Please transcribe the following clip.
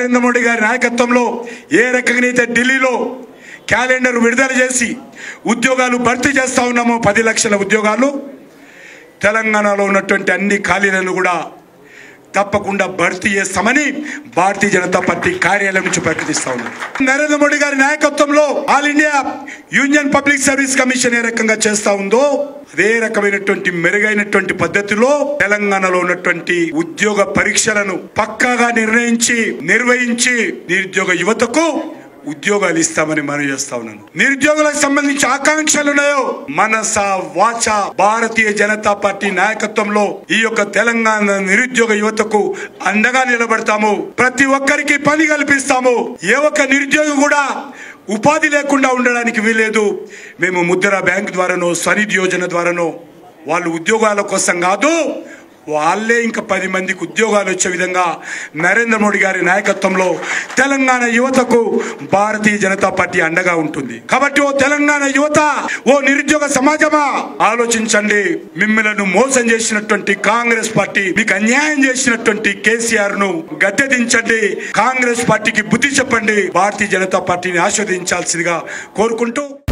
నరేంద్ర మోడీ గారి నాయకత్వంలో ఏ రకంగా అయితే ఢిల్లీలో క్యాలెండర్ విడుదల చేసి ఉద్యోగాలు భర్తీ చేస్తా ఉన్నామో పది లక్షల ఉద్యోగాలు తెలంగాణలో ఉన్నటువంటి అన్ని ఖాళీలను కూడా తప్పకుండా భర్తీ చేస్తామని భారతీయ జనతా పార్టీ కార్యాలయం నుంచి ప్రకటిస్తా ఉన్నాం నరేంద్ర మోడీ గారి నాయకత్వంలో All India Union Public Service Commission ఏ రకంగా చేస్తా ఉందో అదే రకమైనటువంటి మెరుగైనటువంటి పద్ధతిలో తెలంగాణలో ఉన్నటువంటి ఉద్యోగ పరీక్షలను పక్కాగా నిర్ణయించి నిర్వహించి నిరుద్యోగ యువతకు ఉద్యోగాలు ఇస్తామని మనం చేస్తా ఉన్నాను నిరుద్యోగులకు సంబంధించి ఆకాంక్షలు ఉన్నాయో మనస వాచ భారతీయ జనతా పార్టీ నాయకత్వంలో ఈ యొక్క తెలంగాణ నిరుద్యోగ యువతకు అండగా నిలబడతాము ప్రతి ఒక్కరికి పని కల్పిస్తాము ఏ ఒక్క నిరుద్యోగి కూడా ఉపాధి లేకుండా ఉండడానికి వీలేదు మేము ముద్ర బ్యాంక్ ద్వారానో స్వనిధి యోజన ద్వారానో వాళ్ళు ఉద్యోగాల కోసం కాదు వాళ్ళే ఇంకా పది మందికి ఉద్యోగాలు వచ్చే విధంగా నరేంద్ర మోడీ గారి నాయకత్వంలో తెలంగాణ యువతకు భారతీయ జనతా పార్టీ అండగా ఉంటుంది కాబట్టి ఓ తెలంగాణ యువత ఓ నిరుద్యోగ సమాజమా ఆలోచించండి మిమ్మలను మోసం చేసినటువంటి కాంగ్రెస్ పార్టీ మీకు అన్యాయం చేసినటువంటి కేసీఆర్ ను గద్దె దించండి కాంగ్రెస్ పార్టీకి బుద్ధి చెప్పండి భారతీయ జనతా పార్టీని ఆస్వాదించాల్సిందిగా కోరుకుంటూ